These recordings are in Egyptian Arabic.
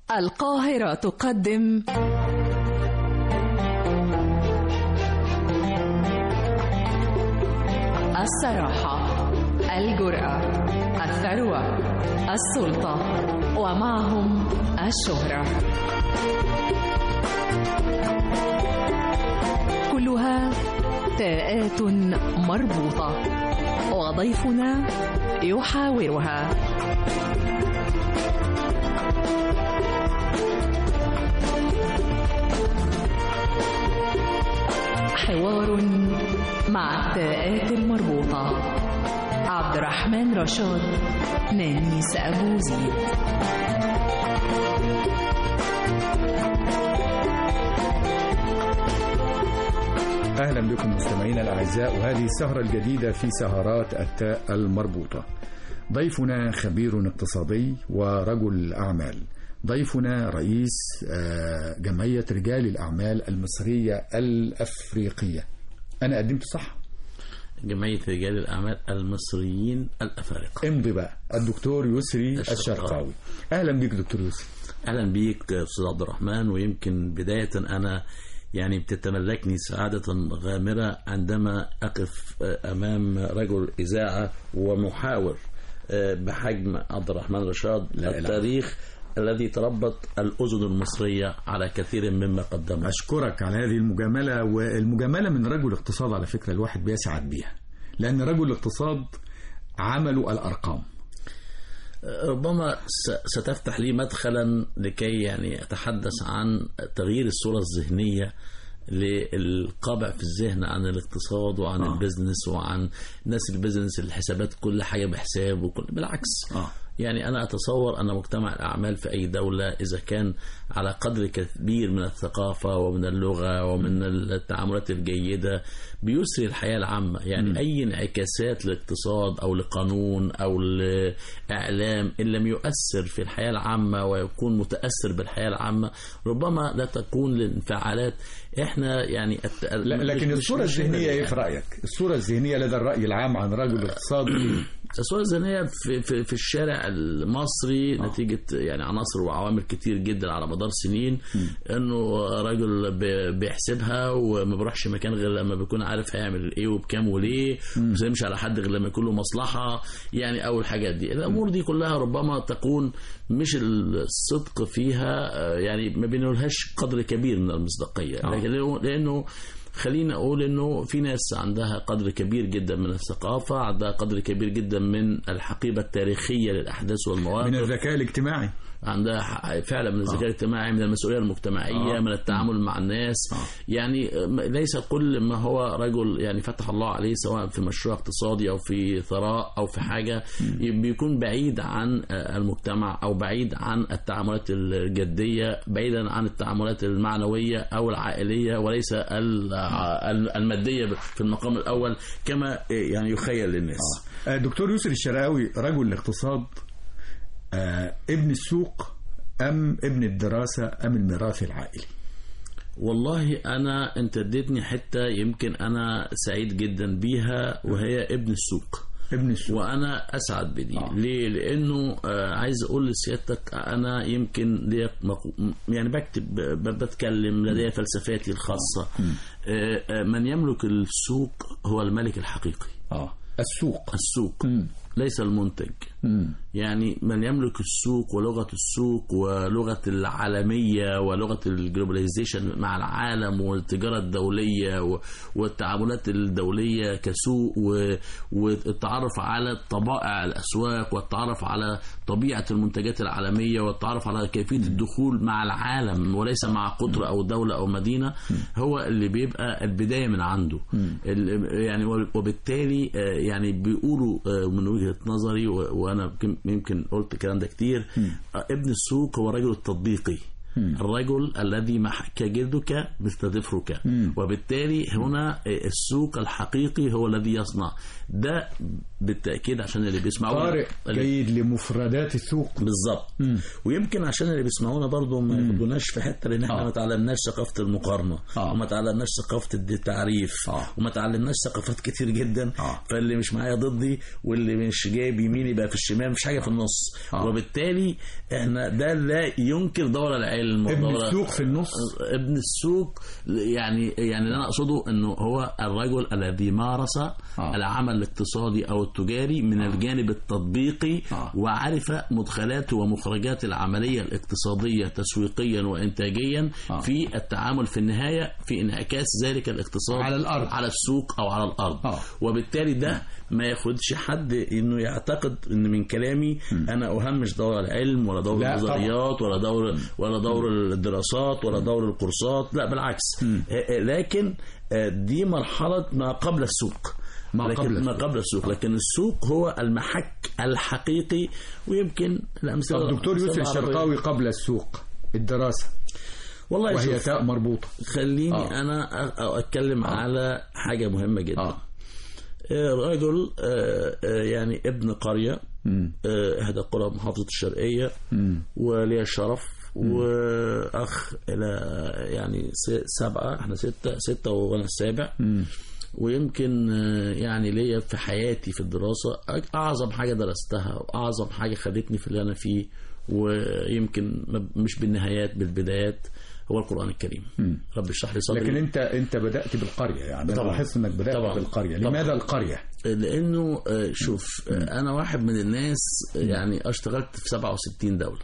القاهرة تقدم الصراحة الجرأة الثروة السلطة ومعهم الشهرة كلها تاءات مربوطة وضيفنا يحاورها حوار مع التاءات المربوطة عبد الرحمن رشاد نانيس أبو زيد أهلا بكم مستمعينا الأعزاء وهذه السهرة الجديدة في سهرات التاء المربوطة ضيفنا خبير اقتصادي ورجل أعمال ضيفنا رئيس آه، جمعية رجال الأعمال المصرية الأفريقية أنا قدمت صح جمعية رجال الأعمال المصريين الأفارقة امضي بقى الدكتور يسري الشرقاوي. الشرقاوي أهلا بك دكتور يسري أهلا بيك أستاذ عبد الرحمن ويمكن بداية أنا يعني بتتملكني سعادة غامرة عندما أقف أمام رجل إذاعة ومحاور بحجم عبد الرحمن رشاد لا إله. التاريخ الذي تربط الأذن المصرية على كثير مما قدمه أشكرك على هذه المجاملة والمجاملة من رجل اقتصاد على فكرة الواحد بيسعد بيها لأن رجل الاقتصاد عملوا الأرقام ربما س- ستفتح لي مدخلا لكي يعني أتحدث عن تغيير الصورة الذهنية للقابع في الذهن عن الاقتصاد وعن آه. آه. البزنس وعن ناس البزنس الحسابات كل حاجة بحساب وكل بالعكس آه. يعني أنا أتصور أن مجتمع الأعمال في أي دولة إذا كان على قدر كبير من الثقافة ومن اللغة ومن التعاملات الجيدة بيسري الحياة العامة يعني م. أي انعكاسات لاقتصاد أو لقانون أو لإعلام إن لم يؤثر في الحياة العامة ويكون متأثر بالحياة العامة ربما لا تكون لانفعالات إحنا يعني الت... لا لكن مش- الصورة مش- الذهنية يعني. ايه في رأيك؟ الصورة الذهنية لدى الرأي العام عن رجل الاقتصاد الصورة الذهنية في, في, في الشارع المصري آه. نتيجة يعني عناصر وعوامل كتير جدا على مدار سنين انه راجل ب- بيحسبها وما بيروحش مكان غير لما بيكون عارف هيعمل ايه وبكام وليه مش هيمشي على حد غير لما يكون له مصلحة يعني او الحاجات دي الامور دي كلها ربما تكون مش الصدق فيها آه، يعني ما بينولهاش قدر كبير من المصداقية آه. لكن لأنه- لانه خلينا اقول انه في ناس عندها قدر كبير جدا من الثقافه عندها قدر كبير جدا من الحقيبه التاريخيه للاحداث والمواقف من الذكاء الاجتماعي عندها ح- فعلا من الذكاء الاجتماعي من المسؤوليه المجتمعيه آه. من التعامل مع الناس يعني م- ليس كل ما هو رجل يعني فتح الله عليه سواء في مشروع اقتصادي او في ثراء او في حاجه بيكون بعيد عن آه، المجتمع او بعيد عن التعاملات الجديه بعيدا عن التعاملات المعنويه او العائليه وليس ال- ع- الماديه في المقام الاول كما آه، يعني يخيل للناس آه، دكتور يسري الشرقاوي رجل الاقتصاد آه، ابن السوق أم ابن الدراسة أم الميراث العائلي والله انا انت اديتني حته يمكن انا سعيد جدا بيها وهي ابن السوق ابن السوق وانا اسعد بدي آه. آه. ليه لانه آه عايز اقول لسيادتك انا يمكن لي مقو- يعني بكتب ب- بتكلم لدي فلسفاتي الخاصه آه آه من يملك السوق هو الملك الحقيقي اه السوق السوق مم. ليس المنتج مم. يعني من يملك السوق ولغة السوق ولغة العالمية ولغة الجلوباليزيشن مع العالم والتجارة الدولية و- والتعاملات الدولية كسوق و- والتعرف على طبائع الأسواق والتعرف على طبيعة المنتجات العالمية والتعرف على كيفية الدخول مع العالم وليس مع قطر أو دولة أو مدينة هو اللي بيبقى البداية من عنده ال- يعني وبالتالي آه، يعني بيقولوا آه، من وجهة نظري و- وأنا يمكن- يمكن قلت الكلام ده كتير آه، ابن السوق هو الرجل التطبيقي الرجل الذي محك جلدك مثل ذفرك وبالتالي هنا السوق الحقيقي هو الذي يصنع ده بالتأكيد عشان اللي بيسمعونا طارق جيد لمفردات السوق بالظبط ويمكن عشان اللي بيسمعونا برضه ما ياخدوناش في حته لان احنا آه. ما تعلمناش ثقافه المقارنه آه. وما تعلمناش ثقافه التعريف آه. وما تعلمناش ثقافات كتير جدا آه. فاللي مش معايا ضدي واللي مش جايب يميني يبقى في الشمال مفيش حاجه في النص آه. وبالتالي احنا ده لا ينكر دور العلم ابن ودور السوق في النص ابن السوق يعني يعني اللي انا اقصده انه هو الرجل الذي مارس آه. العمل الاقتصادي او التجاري من الجانب التطبيقي آه. وعرف مدخلات ومخرجات العمليه الاقتصاديه تسويقيا وانتاجيا آه. في التعامل في النهايه في انعكاس ذلك الاقتصاد على الأرض. على السوق او على الارض آه. وبالتالي ده ما ياخدش حد انه يعتقد ان من كلامي انا اهمش دور العلم ولا دور لا النظريات ولا دور ولا دور الدراسات ولا دور الكورسات لا بالعكس آه، آه، لكن آه، دي مرحله ما قبل السوق ما لكن قبل ما السوق. قبل السوق لكن السوق هو المحك الحقيقي ويمكن الامثله طب دكتور يوسف الأمثلة العربية- الشرقاوي قبل السوق الدراسة والله وهي شوف تاء مربوطة خليني آه. انا أ- اتكلم على حاجه مهمه جدا آه. آه، رجل آه، آه، يعني ابن قرية آه، إحدى قرى محافظة الشرقية ولي الشرف وأخ إلى يعني س- سبعة احنا ستة ستة وأنا السابع ويمكن آه، يعني ليا في حياتي في الدراسة أك- أعظم حاجة درستها وأعظم حاجة خدتني في اللي أنا فيه ويمكن ما- مش بالنهايات بالبدايات هو القرآن الكريم رب اشرح لي صدري لكن انت انت بدأت بالقرية يعني انا طبعاً. لاحظت انك بدأت طبعاً. بالقرية طبعاً. لماذا القرية؟ لانه آه، شوف آه، انا واحد من الناس آه، يعني اشتغلت في 67 دوله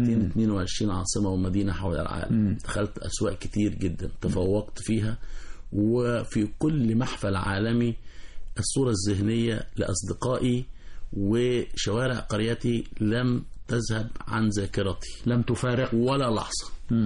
222 عاصمه ومدينه حول العالم دخلت اسواق كتير جدا تفوقت فيها وفي كل محفل عالمي الصوره الذهنيه لاصدقائي وشوارع قريتي لم تذهب عن ذاكرتي لم تفارق ولا لحظه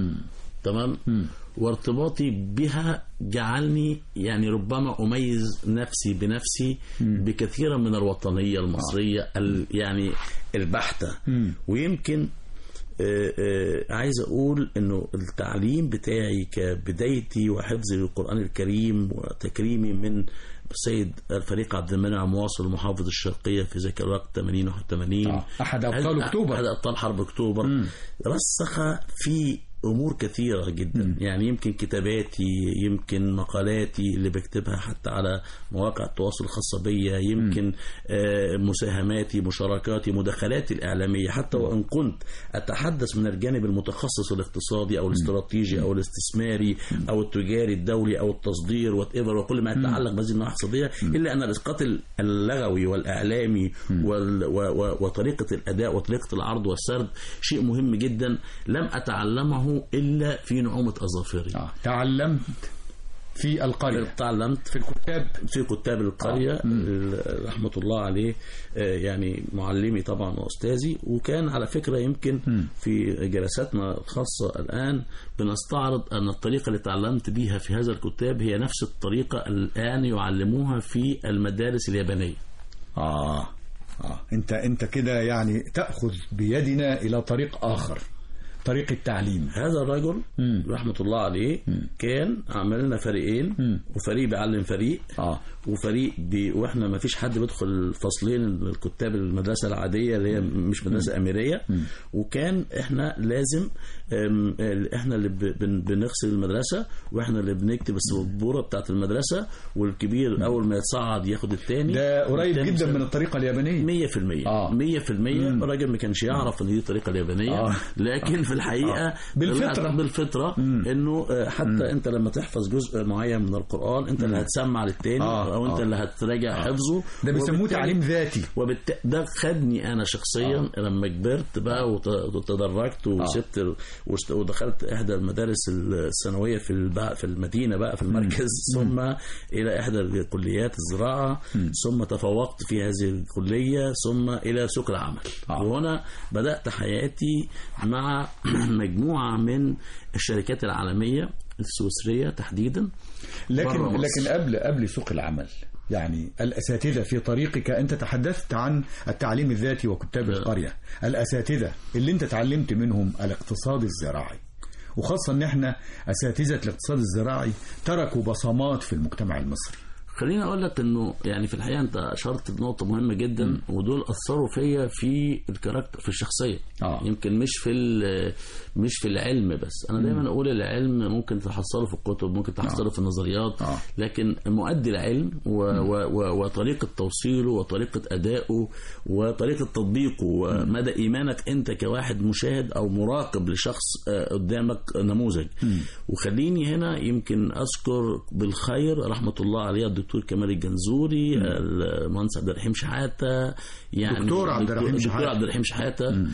تمام وارتباطي بها جعلني يعني ربما اميز نفسي بنفسي بكثير من الوطنيه المصريه ال- يعني البحته ويمكن آه، آه، عايز اقول انه التعليم بتاعي كبدايتي وحفظي للقران الكريم وتكريمي من السيد الفريق عبد المنعم واصل محافظ الشرقيه في ذاك الوقت 80 81 آه، أحد أبطال هل- أكتوبر. احد ابطال حرب اكتوبر رسخ في امور كثيره جدا يعني يمكن كتاباتي يمكن مقالاتي اللي بكتبها حتى على مواقع التواصل الخاصه بيا يمكن آه، مساهماتي مشاركاتي مداخلاتي الاعلاميه حتى وان كنت اتحدث من الجانب المتخصص الاقتصادي او الاستراتيجي او الاستثماري او التجاري الدولي او التصدير وات ايفر وكل ما يتعلق بهذه النواحي الاقتصاديه الا ان الاسقاط اللغوي والاعلامي وال- و- و- وطريقه الاداء وطريقه العرض والسرد شيء مهم جدا لم اتعلمه الا في نعومه اظافري آه. تعلمت في القرية تعلمت في الكتاب في كتاب القرية ال- رحمة الله عليه آه، يعني معلمي طبعا وأستاذي وكان على فكرة يمكن في جلساتنا الخاصة الآن بنستعرض أن الطريقة اللي تعلمت بيها في هذا الكتاب هي نفس الطريقة الآن يعلموها في المدارس اليابانية آه. آه. انت انت كده يعني تأخذ بيدنا إلى طريق آخر طريق التعليم هذا الرجل رحمة الله عليه كان عملنا فريقين وفريق بيعلم فريق آه. وفريق بي واحنا ما فيش حد بيدخل فصلين الكتاب المدرسه العاديه اللي هي مش مدرسه اميريه وكان احنا لازم أم، ال- احنا اللي ب- بن- بنغسل المدرسه واحنا اللي بنكتب السبوره بتاعت المدرسه والكبير اول ما يتصعد ياخد الثاني ده قريب جدا من الطريقة اليابانية 100% آه. 100% الراجل ما كانش يعرف ان دي الطريقه اليابانيه آه. لكن في الحقيقه بالفطرة. بالفطره انه آه، حتى انت لما تحفظ جزء معين من القران انت اللي هتسمع للتاني آه. او انت آه. اللي هتراجع حفظه ده بيسموه وبالتالي- تعليم ذاتي وبالتالي ده خدني انا شخصيا آه. لما كبرت بقى وت- وتدرجت وسبت ال- وست- ودخلت احدى المدارس الثانويه في الب- في المدينه بقى في المركز ثم الى احدى الكليات الزراعه ثم تفوقت في هذه الكليه ثم الى سوق العمل آه. وهنا بدات حياتي مع مجموعه من الشركات العالميه السويسريه تحديدا لكن برا مصر. لكن قبل قبل سوق العمل يعني الأساتذة في طريقك أنت تحدثت عن التعليم الذاتي وكتاب القرية الأساتذة اللي أنت تعلمت منهم الاقتصاد الزراعي وخاصة ان احنا اساتذة الاقتصاد الزراعي تركوا بصمات في المجتمع المصري خليني اقول لك انه يعني في الحقيقه انت اشرت بنقطه مهمه جدا ودول اثروا فيا في الكاركتر في الشخصيه آه. يمكن مش في ال- مش في العلم بس انا دايما اقول العلم ممكن تحصله في الكتب ممكن تحصله في النظريات آه. لكن مؤدي العلم و و و وطريقه توصيله وطريقه ادائه وطريقه تطبيقه ومدى ايمانك انت كواحد مشاهد او مراقب لشخص آه، قدامك نموذج وخليني هنا يمكن اذكر بالخير رحمه الله عليه الدكتور كمال الجنزوري المهندس عبد الرحيم شحاته يعني دكتور عبد الرحيم الدكتور شحاتة. عبد الرحيم شحاته آه،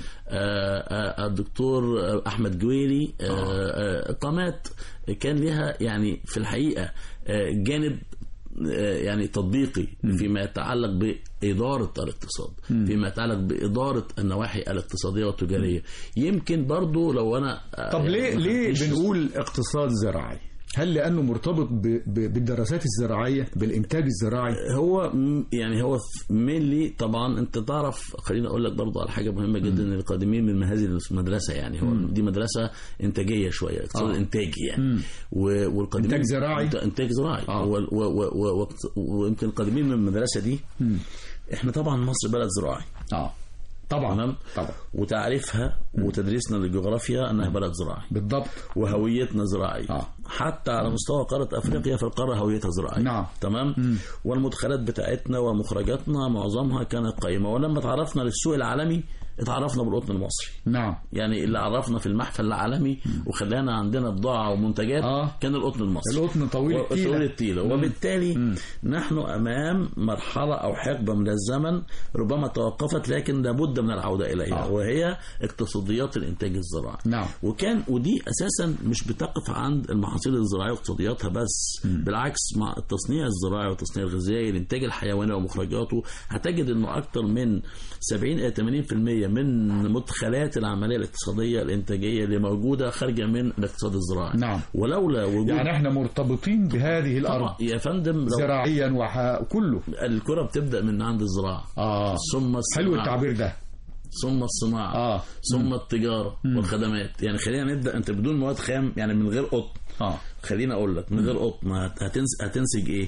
آه، الدكتور احمد جويري آه، آه، قامات كان لها يعني في الحقيقه آه، جانب آه، يعني تطبيقي فيما يتعلق بإدارة الاقتصاد فيما يتعلق بإدارة النواحي الاقتصادية والتجارية يمكن برضو لو أنا آه، طب ليه يعني ما ليه خدتش- بنقول اقتصاد زراعي هل لانه مرتبط ب... ب... بالدراسات الزراعيه بالانتاج الزراعي هو م- يعني هو مينلي طبعا انت تعرف خليني اقول لك برضه على حاجه مهمه جدا ان القادمين من هذه المدرسه يعني هو دي مدرسه انتاجيه شويه اقتصاد آه. انتاجي يعني و- والقادمين إنتاج زراعي؟ إنت- انتاج زراعي آه. و- و- و- و- ويمكن القادمين من المدرسه دي احنا طبعا مصر بلد زراعي اه طبعا تمام طبعا وتعريفها وتدريسنا للجغرافيا انها بلد زراعي بالضبط وهويتنا زراعية آه. حتى على مستوى قارة أفريقيا فالقارة هويتها زراعية نعم. تمام والمدخلات بتاعتنا ومخرجاتنا معظمها كانت قائمة ولما تعرفنا للسوق العالمي اتعرفنا بالقطن المصري نعم يعني اللي عرفنا في المحفل العالمي وخلانا عندنا بضاعة ومنتجات آه. كان القطن المصري القطن طويل و- التيلة. طويل التيلة وبالتالي نحن أمام مرحلة أو حقبة من الزمن ربما توقفت لكن لابد من العودة إليها آه. وهي اقتصاديات الإنتاج الزراعي نعم. وكان ودي اساسا مش بتقف عند المحاصيل الزراعيه واقتصادياتها بس بالعكس مع التصنيع الزراعي والتصنيع الغذائي الانتاج الحيواني ومخرجاته هتجد انه اكثر من 70 الى 80% من مدخلات العمليه الاقتصاديه الانتاجيه اللي موجوده خارجه من الاقتصاد الزراعي نعم. ولولا وجود يعني احنا مرتبطين بهذه الارض طبعا يا فندم لو زراعيا وكله الكره بتبدا من عند الزراعه اه ثم الصناعه حلو التعبير ده ثم الصناعه اه ثم التجاره والخدمات يعني خلينا نبدا انت بدون مواد خام يعني من غير قطن اه خليني اقول لك من غير قطن هت- هتنس... هتنسج ايه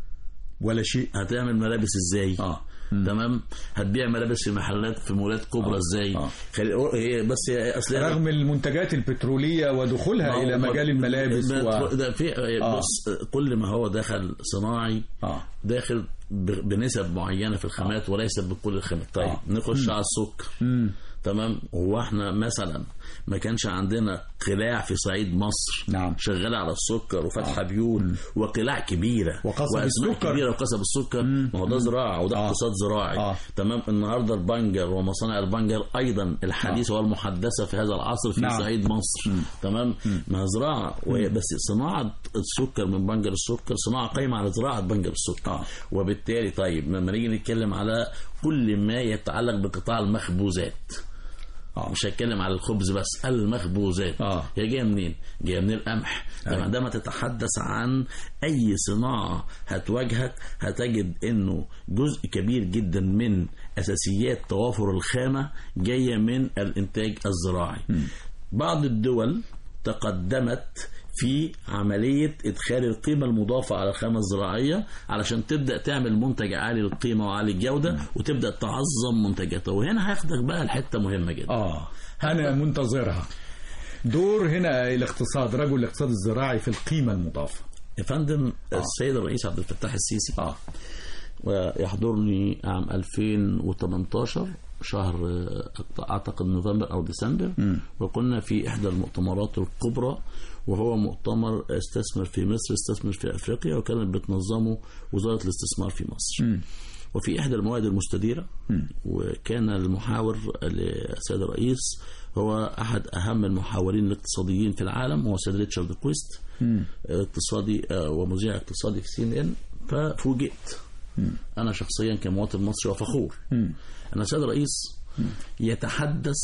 ولا شيء هتعمل ملابس ازاي اه تمام هتبيع ملابس في محلات في مولات كبرى ازاي آه. خلي... هي بس هي اصل رغم المنتجات البتروليه ودخولها ما هو- الى مجال الملابس ما- و... ده في آه. بص كل ما هو دخل صناعي اه داخل ب- بنسب معينه في الخامات وليس بكل الخامات طيب آه. نخش على السكر مم. تمام هو احنا مثلا ما كانش عندنا قلاع في صعيد مصر نعم. شغاله على السكر وفتح بيوت وقلاع كبيره وقصب وأسماء السكر. كبيره وقصب السكر ما هو ده زراعه وده آه. اقتصاد زراعي آه. تمام النهارده البنجر ومصانع البنجر ايضا الحديثه والمحدثه في هذا العصر في نعم. صعيد مصر تمام ما هي زراعه وهي بس صناعه السكر من بنجر السكر صناعه قايمه على زراعه بنجر السكر آه. وبالتالي طيب لما نيجي نتكلم على كل ما يتعلق بقطاع المخبوزات آه. مش هتكلم على الخبز بس المخبوزات آه. هي جايه منين؟ جايه من القمح أيوة. عندما تتحدث عن اي صناعه هتواجهك هتجد انه جزء كبير جدا من اساسيات توافر الخامه جايه من الانتاج الزراعي بعض الدول تقدمت في عملية إدخال القيمة المضافة على الخامة الزراعية علشان تبدأ تعمل منتج عالي القيمة وعالي الجودة وتبدأ تعظم منتجاتها وهنا هياخدك بقى الحتة مهمة جدا اه انا منتظرها دور هنا الاقتصاد رجل الاقتصاد الزراعي في القيمة المضافة يا فندم السيد الرئيس عبد الفتاح السيسي اه ويحضرني عام 2018 شهر آه، اعتقد نوفمبر او ديسمبر وكنا في احدى المؤتمرات الكبرى وهو مؤتمر استثمر في مصر استثمر في افريقيا وكانت بتنظمه وزاره الاستثمار في مصر وفي احدى المواد المستديره وكان المحاور للسيد الرئيس هو احد اهم المحاورين الاقتصاديين في العالم هو السيد ريتشارد كويست اقتصادي آه، ومذيع اقتصادي في سي ان ان ففوجئت انا شخصيا كمواطن مصري وفخور ان السيد الرئيس يتحدث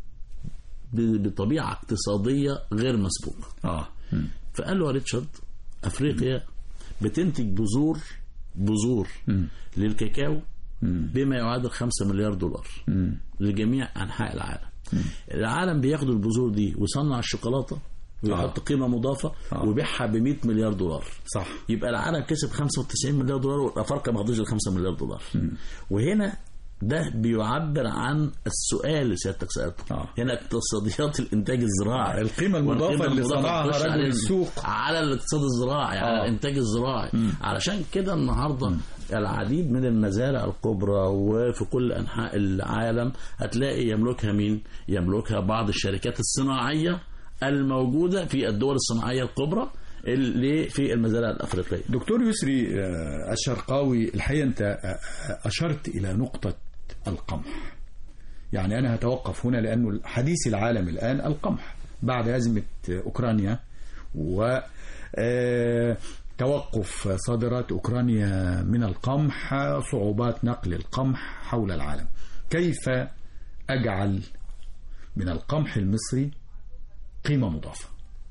ب- بطبيعه اقتصاديه غير مسبوقه اه فقال له يا ريتشارد افريقيا بتنتج بذور بذور للكاكاو بما يعادل 5 مليار دولار لجميع انحاء العالم العالم بياخدوا البذور دي ويصنع الشوكولاته ويحط قيمه مضافه آه. ويبيعها ب 100 مليار دولار صح يبقى العالم كسب 95 مليار دولار والافارقه ما خدوش ال 5 مليار دولار وهنا ده بيعبر عن السؤال اللي سيادتك سالته آه. هنا اقتصاديات الانتاج الزراعي القيمة المضافة والقيمة اللي المضافة صنعها تخش رجل على- السوق. على الاقتصاد الزراعي على آه. الانتاج الزراعي علشان كده النهارده العديد من المزارع الكبرى وفي كل انحاء العالم هتلاقي يملكها مين؟ يملكها بعض الشركات الصناعيه الموجوده في الدول الصناعيه الكبرى اللي في المزارع الافريقيه. دكتور يسري آه، الشرقاوي الحقيقة أنت آه، آه، أشرت إلى نقطة القمح يعني أنا هتوقف هنا لأنه حديث العالم الآن القمح بعد أزمة أوكرانيا و آه، توقف صادرات أوكرانيا من القمح صعوبات نقل القمح حول العالم كيف أجعل من القمح المصري قيمة مضافة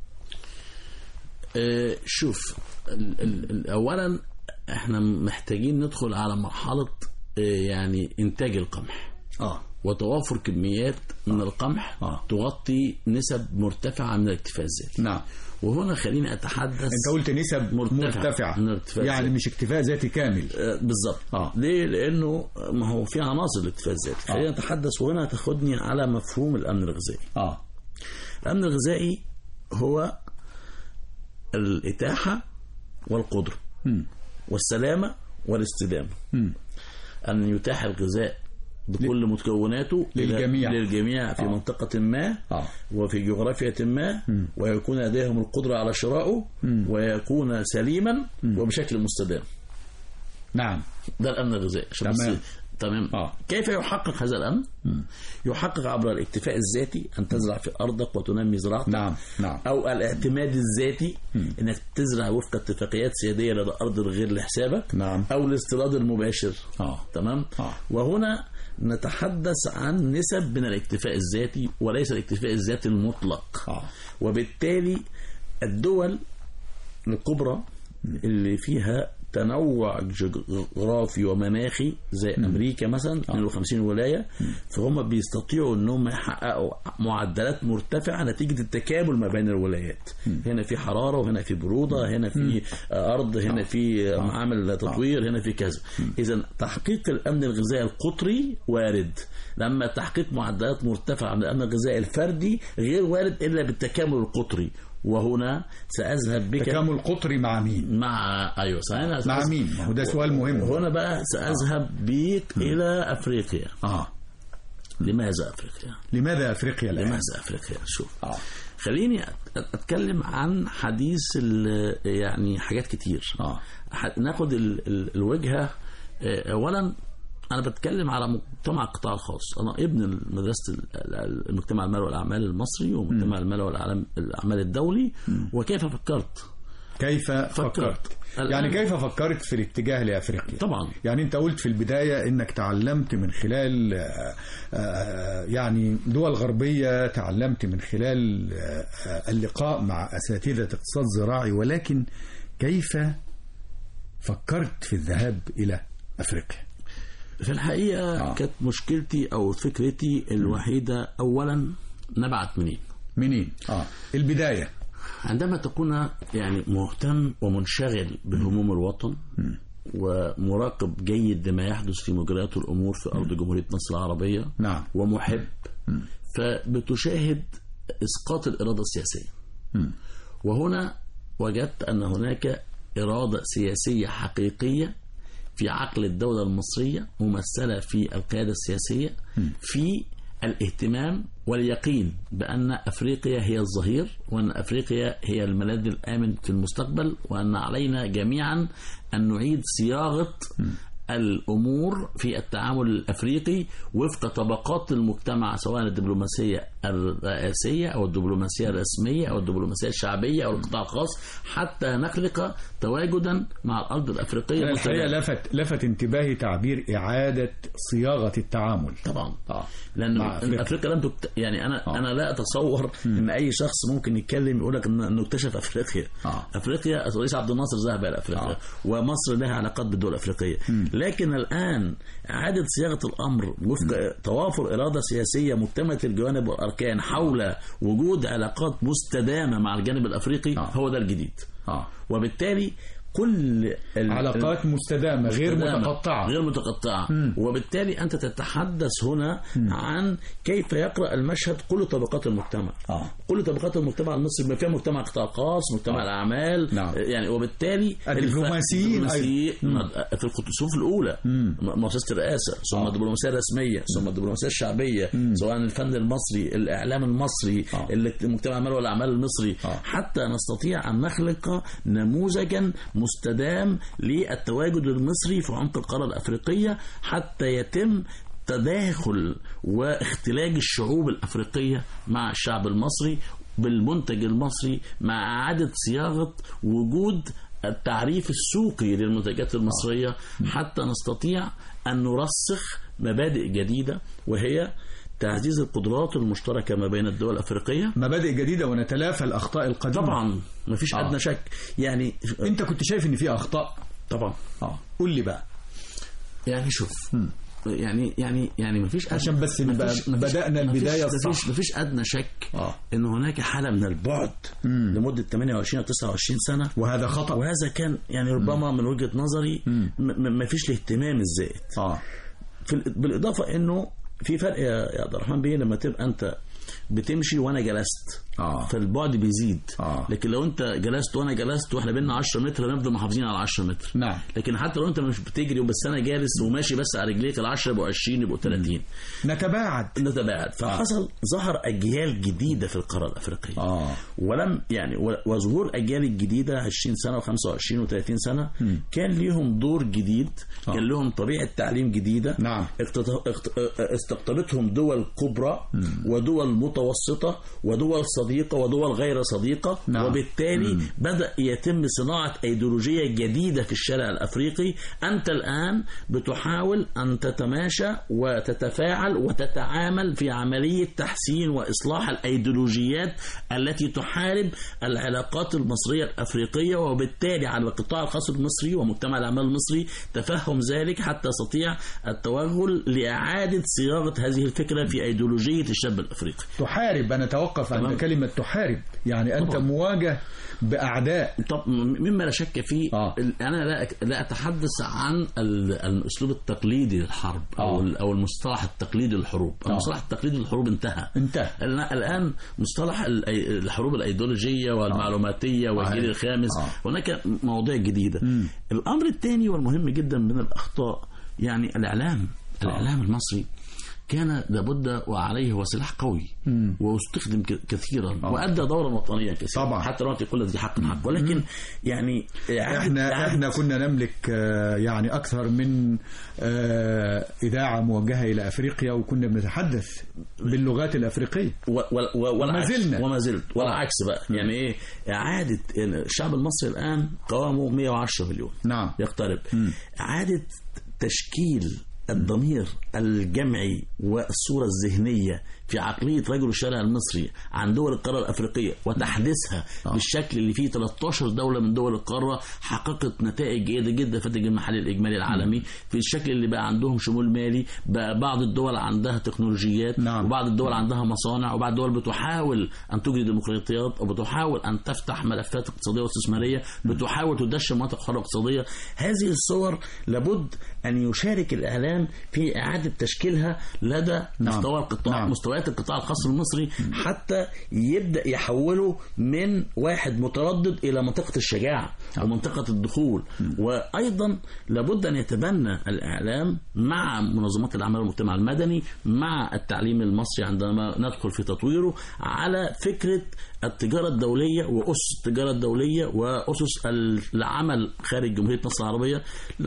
آه، شوف ال- ال- ال- اولا احنا محتاجين ندخل على مرحله آه، يعني انتاج القمح آه وتوافر كميات من القمح آه. تغطي نسب مرتفعه من الاكتفاء الذاتي نعم وهنا خليني اتحدث انت قلت نسب مرتفعة. مرتفعة, من الارتفاع يعني الذاتي. مش اكتفاء ذاتي كامل آه، بالظبط آه. ليه لانه ما هو في عناصر الاكتفاء الذاتي خلينا نتحدث وهنا تاخدني على مفهوم الامن الغذائي اه الامن الغذائي هو الاتاحه والقدره مم. والسلامه والاستدامه مم. أن يتاح الغذاء بكل مكوناته إلى- للجميع. للجميع في آه. منطقة ما آه. وفي جغرافيا ما ويكون لديهم القدرة على شرائه ويكون سليما وبشكل مستدام نعم ده الأمن الغذائي عشان تمام. بس- تمام آه. كيف يحقق هذا الأمن؟ يحقق عبر الاكتفاء الذاتي أن تزرع في أرضك وتنمي زراعتك نعم نعم أو الاعتماد الذاتي أنك تزرع وفق اتفاقيات سيادية لدى أرض غير لحسابك نعم. أو الاستيراد المباشر آه. تمام آه. وهنا نتحدث عن نسب من الاكتفاء الذاتي وليس الاكتفاء الذاتي المطلق آه. وبالتالي الدول الكبرى اللي فيها تنوع جغرافي ومناخي زي امريكا مثلا 52 ولايه فهم بيستطيعوا ان هم يحققوا معدلات مرتفعه نتيجه التكامل ما بين الولايات هنا في حراره وهنا في بروده هنا في ارض هنا في معامل تطوير هنا في كذا اذا تحقيق الامن الغذائي القطري وارد لما تحقيق معدلات مرتفعه من الامن الغذائي الفردي غير وارد الا بالتكامل القطري وهنا ساذهب بك تكامل قطري مع مين مع ايوه أنا مع مين ما هو ده سؤال مهم هنا بقى ساذهب بيك الى افريقيا اه لماذا افريقيا؟ لماذا افريقيا الان لماذا افريقيا؟ شوف اه خليني أت- اتكلم عن حديث ال- يعني حاجات كتير اه ح- ناخد ال- ال- الوجهه آه، اولا انا بتكلم على مجتمع القطاع الخاص انا ابن مدرسه ال- ال- المجتمع المالي والاعمال المصري ومجتمع المالي والاعلام الاعمال الدولي وكيف فكرت كيف فكرت يعني الآن- كيف فكرت في الاتجاه لافريقيا طبعا يعني انت قلت في البداية انك تعلمت من خلال آه، آه، يعني دول غربية تعلمت من خلال آه، آه، اللقاء مع اساتذة اقتصاد زراعي ولكن كيف فكرت في الذهاب الى افريقيا في الحقيقه آه. كانت مشكلتي او فكرتي الوحيده اولا نبعت منين منين اه البداية عندما تكون يعني مهتم ومنشغل بهموم الوطن ومراقب جيد لما يحدث في مجريات الامور في ارض جمهوريه مصر العربيه نعم ومحب فبتشاهد اسقاط الاراده السياسيه وهنا وجدت ان هناك اراده سياسيه حقيقيه في عقل الدوله المصريه ممثله في القياده السياسيه في الاهتمام واليقين بان افريقيا هي الظهير وان افريقيا هي الملاذ الامن في المستقبل وان علينا جميعا ان نعيد صياغه الامور في التعامل الافريقي وفق طبقات المجتمع سواء الدبلوماسيه الرئاسيه او الدبلوماسيه الرسميه او الدبلوماسيه الشعبيه او القطاع الخاص حتى نخلق تواجدا مع الارض الافريقيه أنا الحقيقة مستدامة. لفت لفت انتباهي تعبير إعادة صياغة التعامل طبعا اه لان مع أفريقيا. افريقيا لم تكت... يعني انا آه. انا لا اتصور ان اي شخص ممكن يتكلم يقول لك إن- انه اكتشف افريقيا آه. افريقيا الرئيس عبد الناصر ذهب الى افريقيا آه. ومصر لها علاقات بالدول الافريقيه لكن الان اعاده صياغه الامر وفق توافر اراده سياسيه مكتمله الجوانب والاركان كان حول وجود علاقات مستدامه مع الجانب الافريقي آه. هو ده الجديد اه وبالتالي كل ال- علاقات مستدامة غير مستدامة، متقطعة غير متقطعة وبالتالي أنت تتحدث هنا عن كيف يقرأ المشهد كل طبقات المجتمع آه. كل طبقات المجتمع المصري بما فيها مجتمع قطاع خاص مجتمع آه. الأعمال نعم. يعني وبالتالي الدبلوماسيين الف- الدبلوماسيين في الصفوف الأولى م- مؤسسة الرئاسة ثم آه. الدبلوماسية الرسمية ثم الدبلوماسية الشعبية سواء الفن المصري الإعلام المصري آه. المجتمع المالي والأعمال المصري آه. حتى نستطيع أن نخلق نموذجا مستدام للتواجد المصري في عمق القارة الأفريقية حتى يتم تداخل واختلاج الشعوب الأفريقية مع الشعب المصري بالمنتج المصري مع إعادة صياغة وجود التعريف السوقي للمنتجات المصرية حتى نستطيع أن نرسخ مبادئ جديدة وهي تعزيز القدرات المشتركة ما بين الدول الأفريقية مبادئ جديدة ونتلافى الأخطاء القديمة طبعا ما فيش آه. أدنى شك يعني أنت كنت شايف إن في أخطاء طبعا اه قول لي بقى يعني شوف يعني يعني يعني ما فيش عشان بس نبقى بدأنا البداية ما الصح. فيش ما فيش ادنى شك آه. ان هناك حاله من البعد لمده 28 او 29 سنه وهذا خطأ وهذا كان يعني ربما من وجهه نظري ما فيش الاهتمام الزائد اه في ال- بالاضافه انه في فرق يا يا عبد الرحمن بيه لما تبقى انت بتمشي وانا جلست آه. فالبعد بيزيد آه. لكن لو انت جلست وانا جلست واحنا بينا 10 متر هنفضل محافظين على 10 متر نعم. لكن حتى لو انت مش بتجري وبس انا جالس وماشي بس على رجليك ال 10 يبقوا 20 يبقوا 30 نتباعد نتباعد فحصل ظهر اجيال جديده في القاره الافريقيه اه ولم يعني و- وظهور اجيال الجديده 20 سنه و25 و30 سنه كان ليهم دور جديد آه. كان لهم طبيعه تعليم جديده نعم. اقتط- اقت- استقطبتهم دول كبرى ودول متوسطه ودول صديقه ودول غير صديقه نعم. وبالتالي بدا يتم صناعه ايديولوجيه جديده في الشارع الافريقي انت الان بتحاول ان تتماشى وتتفاعل وتتعامل في عمليه تحسين واصلاح الايديولوجيات التي تحارب العلاقات المصريه الافريقيه وبالتالي على القطاع الخاص المصري ومجتمع الاعمال المصري تفهم ذلك حتى يستطيع التوغل لاعاده صياغه هذه الفكره في ايديولوجيه الشاب الافريقي تحارب أنا أتوقف عند تمام. كلمة تحارب يعني أنت طبعا. مواجه بأعداء طب مما لا شك فيه آه. ال- انا لا أك- لا اتحدث عن ال- الاسلوب التقليدي للحرب او آه. ال- او المصطلح التقليدي للحروب آه. المصطلح التقليدي للحروب انتهى انتهى الآن- الان مصطلح ال- الحروب الايديولوجيه والمعلوماتيه والجيل آه. الخامس آه. هناك مواضيع جديده الامر الثاني والمهم جدا من الاخطاء يعني الاعلام الاعلام المصري كان لابد وعليه هو سلاح قوي واستخدم ك- كثيرا وادى دورا وطنيا كثيرا طبعا. حتى لو يقول ذي حق حق ولكن يعني إعادة- احنا إعادة- احنا كنا نملك آه، يعني اكثر من آه، اذاعه موجهه الى افريقيا وكنا بنتحدث باللغات الافريقيه و- و- و- والعكس زلنا. وما زلت والعكس بقى يعني ايه اعاده يعني الشعب المصري الان قوامه 110 مليون نعم يقترب اعاده تشكيل الضمير الجمعي والصوره الذهنيه في عقليه رجل الشارع المصري عن دول القاره الافريقيه وتحديثها بالشكل اللي فيه 13 دوله من دول القاره حققت نتائج جيده جدا في الناتج المحلي الاجمالي العالمي في الشكل اللي بقى عندهم شمول مالي بقى بعض الدول عندها تكنولوجيات نعم. وبعض الدول عندها مصانع وبعض الدول بتحاول ان تجري ديمقراطيات او بتحاول ان تفتح ملفات اقتصاديه واستثماريه بتحاول تدشن مناطق حره اقتصاديه هذه الصور لابد ان يشارك الاعلام في اعاده تشكيلها لدى نعم. مستوى القطاع نعم. مستويات القطاع الخاص المصري حتى يبدا يحوله من واحد متردد الى منطقه الشجاعه ومنطقه الدخول وايضا لابد ان يتبنى الاعلام مع منظمات الاعمال والمجتمع المدني مع التعليم المصري عندما ندخل في تطويره على فكره التجاره الدوليه واسس التجاره الدوليه واسس العمل خارج جمهوريه مصر العربيه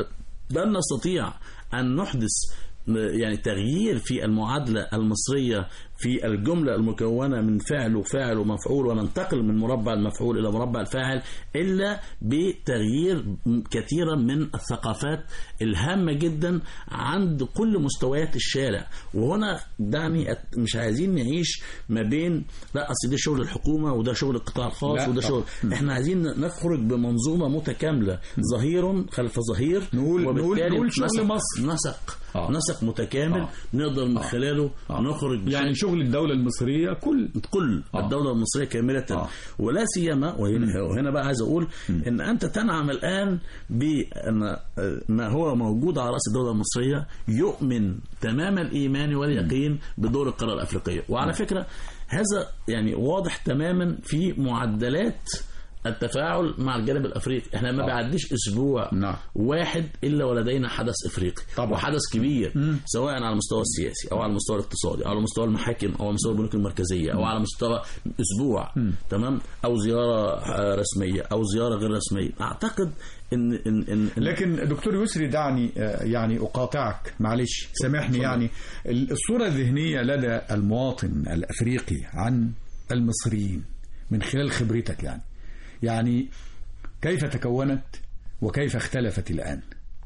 لن نستطيع ان نحدث يعني تغيير في المعادلة المصرية في الجملة المكونة من فعل وفاعل ومفعول وننتقل من مربع المفعول إلى مربع الفاعل إلا بتغيير كثيرا من الثقافات الهامة جدا عند كل مستويات الشارع وهنا دعني أت- مش عايزين نعيش ما بين لا أصل ده شغل الحكومة وده شغل القطاع الخاص لا وده طبعا. شغل احنا عايزين نخرج بمنظومة متكاملة ظهير خلف ظهير نقول- نقول- وبالتالي نقول شغل نسق- مصر. نسق آه. نسق متكامل آه. نقدر من خلاله آه. نخرج يعني بشكل- شغل الدولة المصرية كل كل آه. الدولة المصرية كاملة آه. ولا سيما وهنا, وهنا بقى عايز أقول إن أنت تنعم الآن بأن ما هو موجود على رأس الدولة المصرية يؤمن تمام الإيمان واليقين بدور القارة الأفريقية وعلى فكرة هذا يعني واضح تماما في معدلات التفاعل مع الجانب الافريقي احنا ما آه. بيعديش اسبوع نعم. واحد الا ولدينا حدث افريقي طبعا. وحدث كبير سواء على المستوى السياسي او على المستوى الاقتصادي او على مستوى المحاكم او على مستوى البنوك المركزيه او على مستوى اسبوع تمام او زياره آه، رسميه او زياره غير رسميه اعتقد ان ان ان, إن لكن دكتور يسري دعني آه، يعني أقاطعك معلش سامحني يعني الصورة الذهنية لدى المواطن الأفريقي عن المصريين من خلال خبرتك يعني يعني كيف تكونت وكيف اختلفت الآن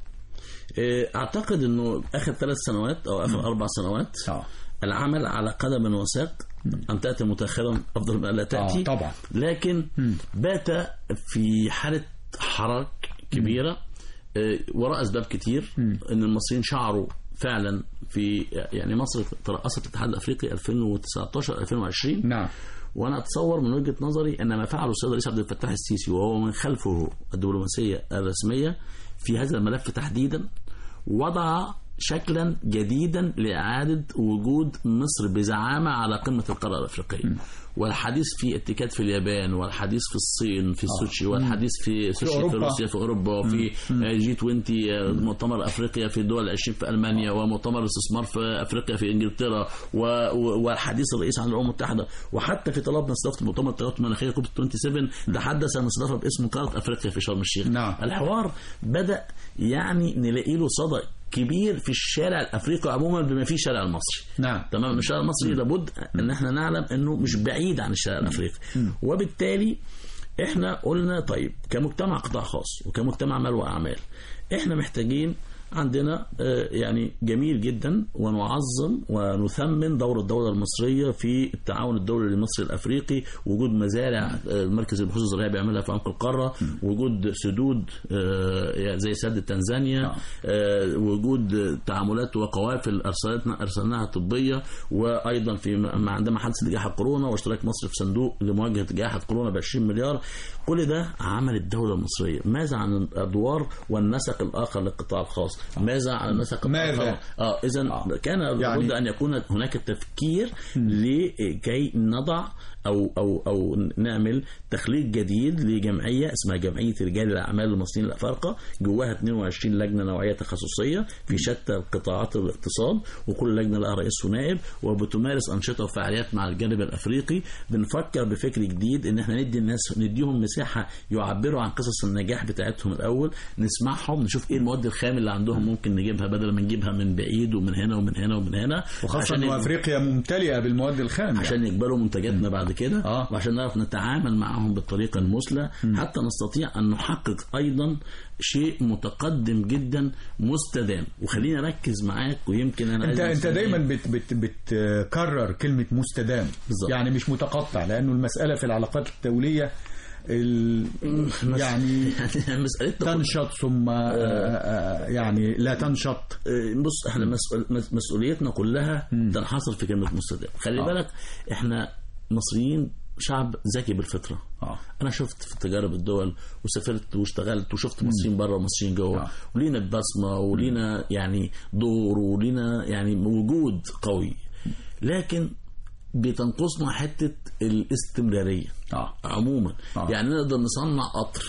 آه، اعتقد انه اخر ثلاث سنوات او اخر اربع سنوات آه. العمل على قدم وساق ان تاتي متاخرا افضل من لا تاتي آه، طبعا. لكن بات في حاله حراك كبيره آه، وراء اسباب كتير ان المصريين شعروا فعلا في يعني مصر ترأست الاتحاد الافريقي 2019 2020 نعم وانا اتصور من وجهه نظري ان ما فعله السيد الرئيس عبد الفتاح السيسي وهو من خلفه الدبلوماسيه الرسميه في هذا الملف تحديدا وضع شكلا جديدا لاعاده وجود مصر بزعامه على قمه القاره الافريقيه والحديث في اتكاد في اليابان والحديث في الصين في سوتشي والحديث في سوتشي في, أوروبا. روسيا في اوروبا وفي جي 20 آه، مؤتمر افريقيا في الدول العشرين في المانيا ومؤتمر الاستثمار في افريقيا في انجلترا و- و- وحديث الرئيس عن الامم المتحده وحتى في طلبنا استضافه مؤتمر التغيرات المناخيه كوب 27 تحدث عن استضافه باسم قاره افريقيا في شرم الشيخ نعم. الحوار بدا يعني نلاقي له صدى كبير في الشارع الافريقي عموما بما فيه الشارع المصري نعم تمام الشارع المصري لابد ان احنا نعلم انه مش بعيد عن الشارع الافريقي وبالتالي احنا قلنا طيب كمجتمع قطاع خاص وكمجتمع مال واعمال احنا محتاجين عندنا آه، يعني جميل جدا ونعظم ونثمن دور الدولة المصرية في التعاون الدولي المصري الأفريقي وجود مزارع آه، مركز البحوث الزراعية بيعملها في عمق القارة وجود سدود آه، زي سد تنزانيا آه، وجود تعاملات وقوافل أرسلتنا أرسلناها طبية وأيضا في ما عندما حدث جائحة كورونا واشتراك مصر في صندوق لمواجهة جائحة كورونا ب 20 مليار كل ده عمل الدولة المصرية ماذا عن الأدوار والنسق الآخر للقطاع الخاص ماذا عن النسق ماذا؟ الآخر اه اذا آه. كان يعني- لابد ان يكون هناك تفكير لكي نضع او او او نعمل تخليق جديد لجمعيه اسمها جمعيه رجال الاعمال المصريين الافارقه جواها 22 لجنه نوعيه تخصصيه في شتى قطاعات الاقتصاد وكل لجنه لها رئيس ونائب وبتمارس انشطه وفعاليات مع الجانب الافريقي بنفكر بفكر جديد ان احنا ندي الناس نديهم مساحه يعبروا عن قصص النجاح بتاعتهم الاول نسمعهم نشوف ايه المواد الخام اللي عندهم ممكن نجيبها بدل ما نجيبها من بعيد ومن هنا ومن هنا ومن هنا وخاصة عشان أن يب- أفريقيا ممتلئة بالمواد الخام يعني. عشان يقبلوا منتجاتنا بعد كده آه. وعشان نعرف نتعامل معهم بالطريقة المثلى حتى نستطيع أن نحقق أيضا شيء متقدم جدا مستدام وخليني أركز معاك ويمكن أنا انت عايز انت أستدام. دايما بت بت بتكرر كلمه مستدام بالظبط. يعني مش متقطع لانه المساله في العلاقات الدوليه ال... يعني يعني مسألتنا تنشط ثم آه، آه، يعني لا تنشط آه، بص احنا مسؤول مس- مسؤوليتنا كلها تنحصر في كلمة مستدام خلي آه. بالك احنا مصريين شعب ذكي بالفطرة آه. انا شفت في تجارب الدول وسافرت واشتغلت وشفت مصريين بره ومصريين جوه آه. ولينا بصمه ولينا يعني دور ولينا يعني وجود قوي لكن بتنقصنا حته الاستمراريه آه. عموما آه. يعني نقدر نصنع قطر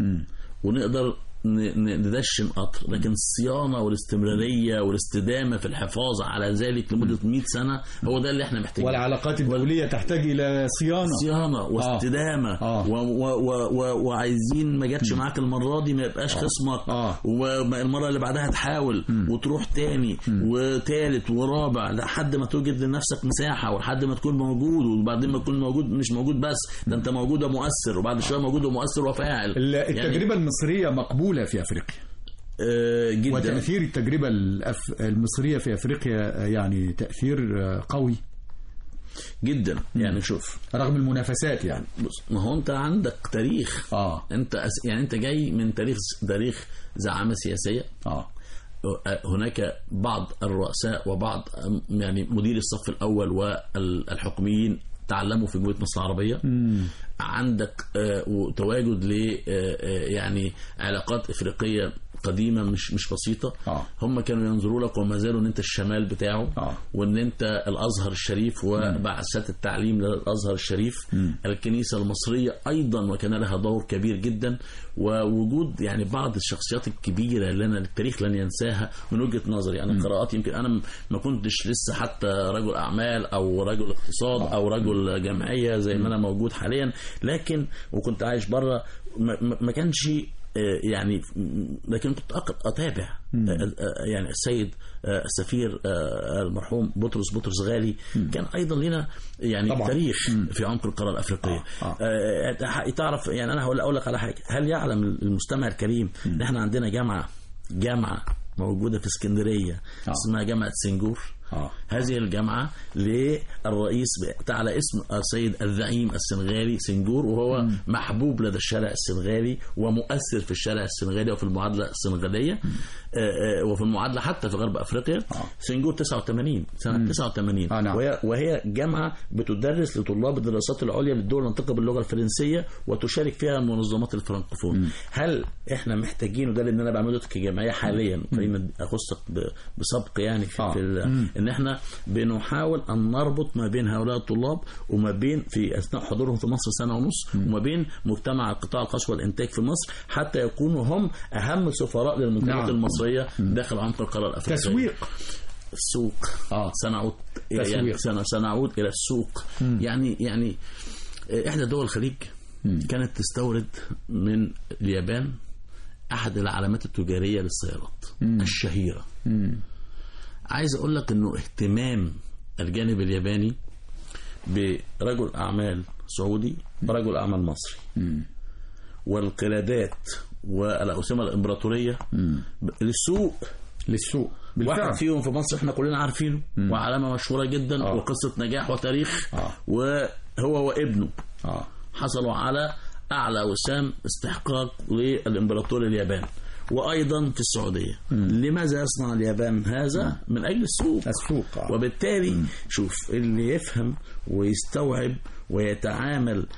ونقدر ن- ن- ندشن قطر لكن الصيانه والاستمراريه والاستدامه في الحفاظ على ذلك لمده 100 سنه هو ده اللي احنا محتاجينه والعلاقات الدوليه تحتاج الى صيانه صيانه واستدامه آه. و و و و وعايزين ما جاتش معاك المره دي ما يبقاش خصمك آه. والمره اللي بعدها تحاول وتروح تاني وتالت ورابع لحد ما توجد لنفسك مساحه ولحد ما تكون موجود وبعدين ما تكون موجود مش موجود بس ده انت موجود ومؤثر وبعد شويه موجود ومؤثر وفاعل ال- يعني التجربه المصريه مقبوله في افريقيا آه جدا وتاثير التجربه الأف- المصريه في افريقيا آه، يعني تاثير آه، قوي جدا يعني شوف رغم المنافسات يعني بص ما هو انت عندك تاريخ اه انت أس- يعني انت جاي من تاريخ تاريخ زعامه سياسيه اه هناك بعض الرؤساء وبعض يعني مدير الصف الاول والحكوميين تعلموا في جمهوريه مصر العربيه عندك آه، تواجد ل آه، آه، يعني علاقات افريقيه قديمه مش مش بسيطه آه. هم كانوا ينظروا لك وما زالوا ان انت الشمال بتاعه آه. وان انت الازهر الشريف وبعثات التعليم للازهر الشريف الكنيسه المصريه ايضا وكان لها دور كبير جدا ووجود يعني بعض الشخصيات الكبيره اللي انا التاريخ لن ينساها من وجهه نظري انا قراءاتي يمكن انا ما كنتش لسه حتى رجل اعمال او رجل اقتصاد او رجل جمعيه زي ما انا موجود حاليا لكن وكنت عايش بره ما- ما ما كانش آه، يعني لكن كنت أق- اتابع آه، آه، يعني السيد آه، السفير آه، المرحوم بطرس بطرس غالي كان ايضا لنا يعني طبعاً. تاريخ في عمق القاره الافريقيه آه، آه. آه، تعرف يعني انا هقول اقول لك على حاجه هل يعلم المستمع الكريم ان احنا عندنا جامعه جامعه موجوده في اسكندريه آه. اسمها جامعه سنجور آه. هذه الجامعة للرئيس ب- على اسم السيد الزعيم السنغالي سنجور وهو محبوب لدى الشارع السنغالي ومؤثر في الشارع السنغالي وفي المعادلة السنغالية آه، آه، وفي المعادلة حتى في غرب أفريقيا سنجور 89 سنة 89 آه، نعم. وهي, وهي جامعة بتدرس لطلاب الدراسات العليا للدول المنطقة باللغة الفرنسية وتشارك فيها المنظمات الفرنكوفون هل احنا محتاجين وده اللي انا بعمله كجمعيه حاليا خلينا اخصك ب- بسبق يعني في, آه. في ال- ان احنا بنحاول ان نربط ما بين هؤلاء الطلاب وما بين في اثناء حضورهم في مصر سنه ونص وما بين مجتمع القطاع الخاص والانتاج في مصر حتى يكونوا هم اهم سفراء للمنتجات نعم. المصريه داخل عمق القاره الافريقيه تسويق السوق آه. سنعود يعني تسويق. سن- سنعود الى السوق يعني يعني احدى دول الخليج كانت تستورد من اليابان احد العلامات التجاريه للسيارات الشهيره عايز اقول لك انه اهتمام الجانب الياباني برجل اعمال سعودي ورجل اعمال مصري والقيادات والاوسمه الامبراطوريه للسوق للسوق واحد بالفعل فيهم في مصر احنا كلنا عارفينه وعلامه مشهوره جدا آه. وقصه نجاح وتاريخ آه. وهو وابنه آه. حصلوا على اعلى وسام استحقاق للامبراطور الياباني وايضا في السعوديه لماذا يصنع اليابان هذا من اجل السوق السوق آه. وبالتالي شوف اللي يفهم ويستوعب ويتعامل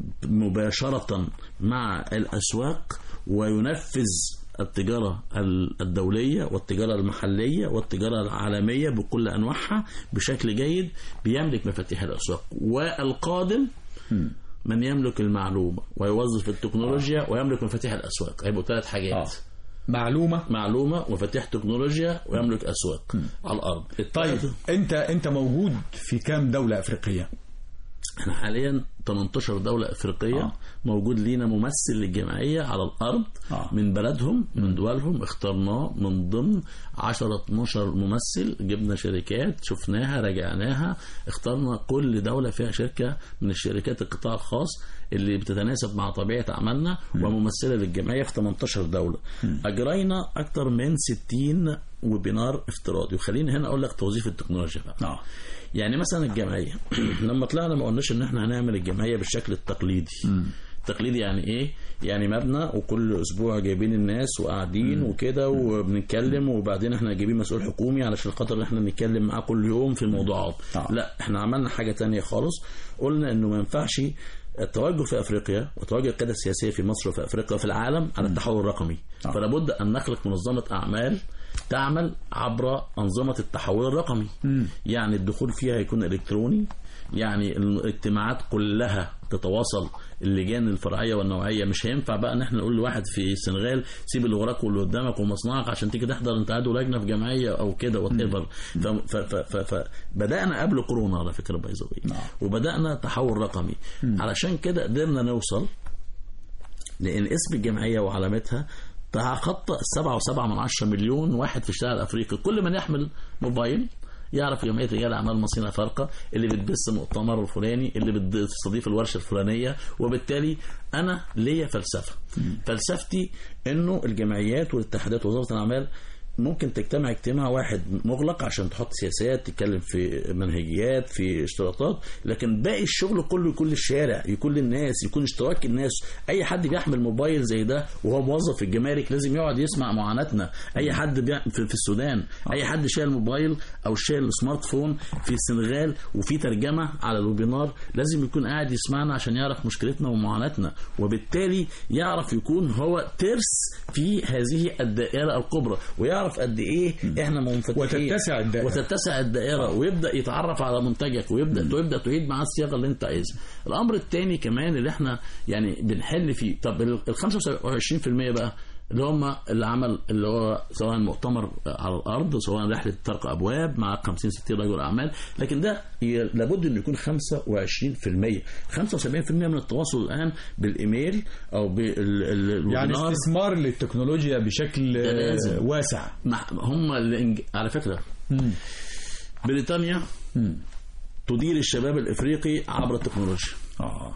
مباشرة مع الأسواق وينفذ التجارة الدولية والتجارة المحلية والتجارة العالمية بكل أنواعها بشكل جيد بيملك مفاتيح الأسواق والقادم من يملك المعلومة ويوظف التكنولوجيا ويملك مفاتيح الأسواق هيبقوا ثلاث حاجات آه. معلومة معلومة ومفاتيح تكنولوجيا ويملك أسواق على الأرض طيب انت انت موجود في كام دولة افريقية احنا حاليا 18 دولة افريقية آه. آه. موجود لينا ممثل للجمعية على الارض آه. آه. من بلدهم من دولهم اخترناه من ضمن 10 12 ممثل جبنا شركات شفناها راجعناها اخترنا كل دولة فيها شركة من الشركات القطاع الخاص اللي بتتناسب مع طبيعة عملنا وممثلة للجمعية في 18 دولة أجرينا أكثر من 60 ويبينار افتراضي وخليني هنا أقول لك توظيف التكنولوجيا بقى اه يعني مثلا الجمعيه لما طلعنا ما قلناش ان احنا هنعمل الجمعيه بالشكل التقليدي التقليدي يعني ايه يعني مبنى وكل اسبوع جايبين الناس وقاعدين وكده وبنتكلم وبعدين احنا جايبين مسؤول حكومي علشان خاطر احنا نتكلم معاه كل يوم في الموضوعات آه. لا احنا عملنا حاجه تانية خالص قلنا انه ما ينفعش التوجه في افريقيا وتوجه القياده السياسيه في مصر وفي افريقيا وفي العالم على التحول الرقمي آه. فلا بد ان نخلق منظمه اعمال تعمل عبر انظمه التحول الرقمي يعني الدخول فيها يكون الكتروني يعني الاجتماعات كلها تتواصل اللجان الفرعيه والنوعيه مش هينفع بقى ان احنا نقول لواحد في السنغال سيب اللي وراك واللي قدامك ومصنعك عشان تيجي تحضر انت عضو لجنه في جمعيه او كده وات ايفر فبدانا قبل كورونا على فكره بايظوي نعم. وبدانا تحول رقمي علشان كده قدرنا نوصل لان اسم الجمعيه وعلامتها تخطى السبعة وسبعة من عشرة مليون واحد في الشارع الأفريقي كل من يحمل موبايل يعرف جمعية رجال أعمال مصريين أفارقة اللي بتبث المؤتمر الفلاني اللي بتستضيف الورشة الفلانية وبالتالي أنا ليا فلسفة فلسفتي إنه الجمعيات والاتحادات ووزارة الأعمال ممكن تجتمع اجتماع واحد مغلق عشان تحط سياسات تتكلم في منهجيات في اشتراطات لكن باقي الشغل كله يكون للشارع يكون للناس يكون اشتراك الناس اي حد بيحمل موبايل زي ده وهو موظف في الجمارك لازم يقعد يسمع معاناتنا اي حد بيع- في, في السودان اي حد شايل موبايل او شايل سمارت فون في السنغال وفي ترجمه على الويبينار لازم يكون قاعد يسمعنا عشان يعرف مشكلتنا ومعاناتنا وبالتالي يعرف يكون هو ترس في هذه الدائره الكبرى ويعرف قد ايه احنا منفتحين وتتسع الدائرة. وتتسع الدائره ويبدا يتعرف على منتجك ويبدا ويبدا تعيد معاه الصياغه اللي انت عايزها الامر الثاني كمان اللي احنا يعني بنحل فيه طب ال 25% بقى اللي هم اللي عمل اللي هو سواء مؤتمر على الارض سواء رحله طرق ابواب مع 50 60 رجل اعمال لكن ده ي- لابد انه يكون 25% 75% من التواصل الان بالايميل او بال يعني استثمار للتكنولوجيا بشكل ده لازم. آه، واسع مع- هم اللي إنج... على فكره بريطانيا تدير الشباب الافريقي عبر التكنولوجيا اه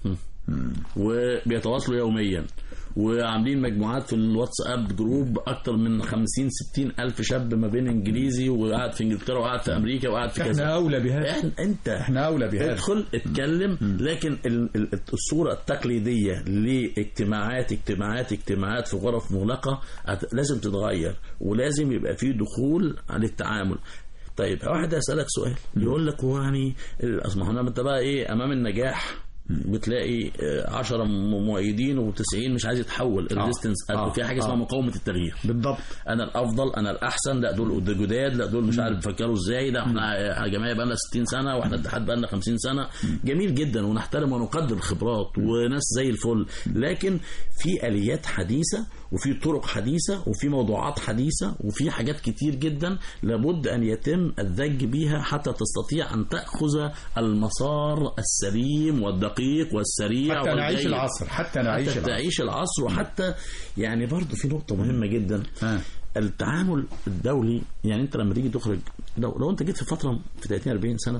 وبيتواصلوا يوميا وعاملين مجموعات في الواتساب جروب اكتر من 50 60 الف شاب ما بين انجليزي وقاعد في انجلترا وقاعد في امريكا وقاعد في احنا كذا اولى بهذا احنا انت احنا اولى بهذا ادخل اتكلم لكن ال- ال- الصوره التقليديه لاجتماعات اجتماعات اجتماعات في غرف مغلقه هت- لازم تتغير ولازم يبقى فيه دخول للتعامل طيب واحد يسالك سؤال يقول لك هو يعني اصل ما هو انت بقى ايه امام النجاح بتلاقي 10 مؤيدين و90 مش عايز يتحول الريزيستنس آه. في حاجه آه. اسمها مقاومه التغيير بالضبط انا الافضل انا الاحسن لا دول دول جداد لا دول مش عارف بيفكروا ازاي لا احنا جماعه بقى لنا 60 سنه واحنا اتحاد بقى لنا 50 سنه جميل جدا ونحترم ونقدر الخبرات وناس زي الفل لكن في اليات حديثه وفي طرق حديثه وفي موضوعات حديثه وفي حاجات كتير جدا لابد ان يتم الذج بيها حتى تستطيع ان تاخذ المسار السليم والدقيق والسريع حتى نعيش والجيد. العصر حتى نعيش حتى العصر تعيش العصر وحتى يعني برضه في نقطة مهمة جدا آه. التعامل الدولي يعني انت لما تيجي تخرج لو, لو انت جيت في فترة في 30 40 سنة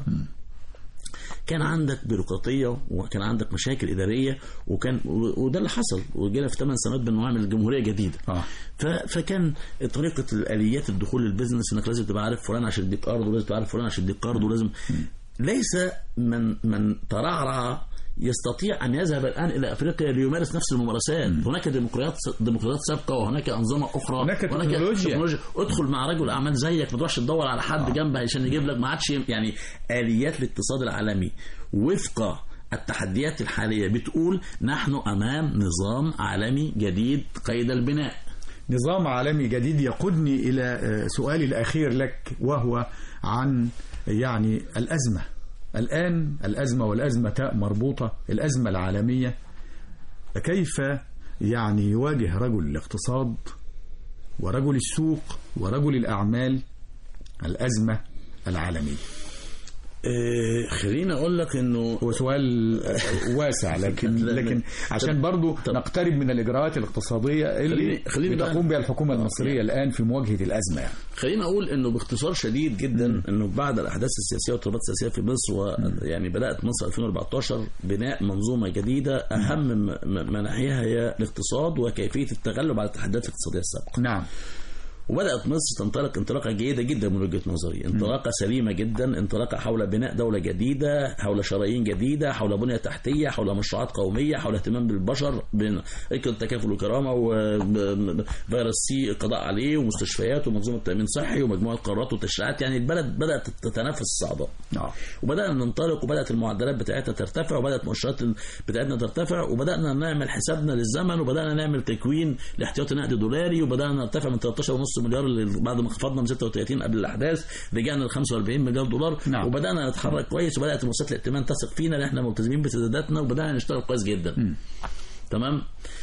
كان عندك بيروقراطية وكان عندك مشاكل إدارية وكان و- وده اللي حصل وجينا في 8 سنوات بنعمل جمهورية جديدة آه. ف- فكان طريقة الآليات الدخول للبزنس انك لازم تبقى عارف فلان عشان يديك قرض ولازم تبقى عارف فلان عشان يديك قرض ولازم ليس من من ترعرع يستطيع ان يذهب الان الى افريقيا ليمارس نفس الممارسات هناك ديمقراطيات ديمقراطيات سابقه وهناك انظمه اخرى هناك تكنولوجيا. ادخل مع رجل اعمال زيك ما تروحش تدور على حد جنبه عشان يجيب لك ما عادش يعني اليات الاقتصاد العالمي وفق التحديات الحاليه بتقول نحن امام نظام عالمي جديد قيد البناء نظام عالمي جديد يقودني إلى آه، سؤالي الأخير لك وهو عن يعني الأزمة الآن الأزمة والأزمة تاء مربوطة الأزمة العالمية كيف يعني يواجه رجل الاقتصاد ورجل السوق ورجل الأعمال الأزمة العالمية إيه خليني اقول لك انه هو سؤال واسع لكن لا، لا. لكن عشان برضو طب- نقترب من الإجراءات الاقتصادية اللي خليني- خليني بقى- بتقوم بها الحكومة المصرية الآن في مواجهة الأزمة يعني. خلينا اقول انه باختصار شديد جدا انه بعد الاحداث السياسيه والتطورات السياسيه في مصر ويعني بدات مصر 2014 بناء منظومه جديده اهم م- م- مناحيها هي الاقتصاد وكيفيه التغلب على التحديات الاقتصاديه السابقه. نعم وبدات مصر تنطلق انطلاقه جيده جدا من وجهه نظري، انطلاقه سليمه جدا، انطلاقه حول بناء دوله جديده، حول شرايين جديده، حول بنيه تحتيه، حول مشروعات قوميه، حول اهتمام بالبشر، بين التكافل والكرامه وفيروس سي القضاء عليه ومستشفيات ومنظومه تامين صحي ومجموعه قرارات وتشريعات، يعني البلد بدات تتنافس الصعداء. آه. وبدانا ننطلق وبدات المعدلات بتاعتها ترتفع وبدات المؤشرات بتاعتنا ترتفع وبدانا نعمل حسابنا للزمن وبدانا نعمل تكوين لاحتياطي نقد دولاري وبدانا نرتفع من 13.5 مليار اللي بعد ما خفضنا من 36 قبل الاحداث رجعنا ل 45 مليار دولار نعم. وبدانا نتحرك كويس وبدات مؤسسات الائتمان تثق فينا ان احنا ملتزمين بسداداتنا وبدانا نشتغل كويس جدا تمام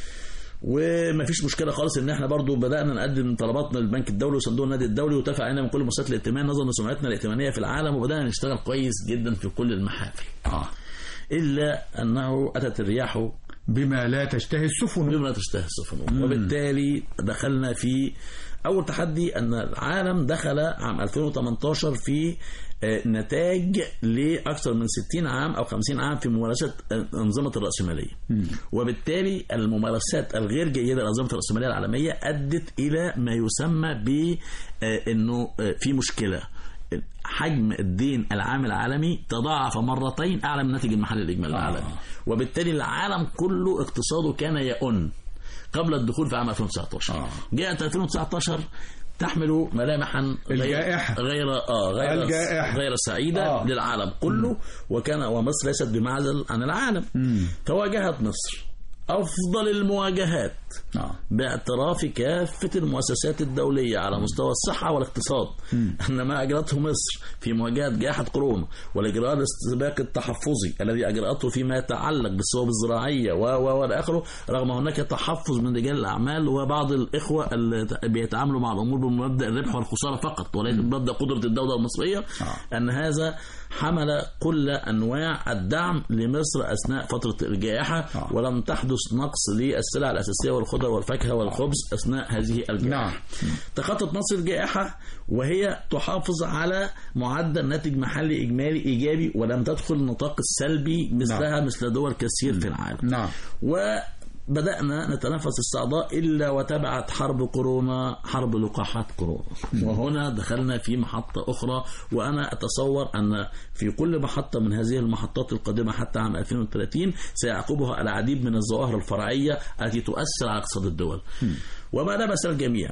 ومفيش مشكله خالص ان احنا برضو بدانا نقدم طلباتنا للبنك الدولي وصندوق النادي الدولي وتفع علينا من كل مؤسسات الائتمان نظرا لسمعتنا الائتمانيه في العالم وبدانا نشتغل كويس جدا في كل المحافل آه. الا انه اتت الرياح بما لا تشتهي السفن بما تشتهي السفن وبالتالي دخلنا في اول تحدي ان العالم دخل عام 2018 في آه، نتاج لأكثر من 60 عام أو 50 عام في ممارسة آه، أنظمة الرأسمالية وبالتالي الممارسات الغير جيدة لأنظمة الرأسمالية العالمية أدت إلى ما يسمى ب آه، أنه آه، في مشكلة حجم الدين العام العالمي تضاعف مرتين اعلى من الناتج المحلي الاجمالي العالمي وبالتالي العالم كله اقتصاده كان يئن قبل الدخول في عام 2019 آه. جاءت 2019 تحمل ملامحا غير الجائحة. غير اه غير الجائحة. غير سعيده آه. للعالم كله وكان ومصر ليست بمعزل عن العالم فواجهت مصر افضل المواجهات آه. باعتراف كافة المؤسسات الدولية على مستوى الصحة والاقتصاد أن ما أجرته مصر في مواجهة جائحة كورونا والإجراء الاستباق التحفظي الذي أجرأته فيما يتعلق بالصواب الزراعية و و والى آخره رغم هناك تحفظ من رجال الأعمال وبعض الإخوة اللي بيتعاملوا مع الأمور بمبدأ الربح والخسارة فقط وليس بمبدأ قدرة الدولة المصرية أن هذا حمل كل أنواع الدعم لمصر أثناء فترة الجائحة آه. ولم تحدث نقص للسلع الأساسية والخضر والفاكهة والخبز أثناء هذه الجائحة نعم. تخطت مصر الجائحة وهي تحافظ على معدل ناتج محلي إجمالي إيجابي ولم تدخل النطاق السلبي مثلها مثل دول كثير في العالم نعم وبدأنا نتنفس الصعداء إلا وتبعت حرب كورونا حرب لقاحات كورونا وهنا دخلنا في محطة أخرى وأنا أتصور أن في كل محطة من هذه المحطات القادمة حتى عام 2030 سيعقبها العديد من الظواهر الفرعية التي تؤثر على اقتصاد الدول وما لبس الجميع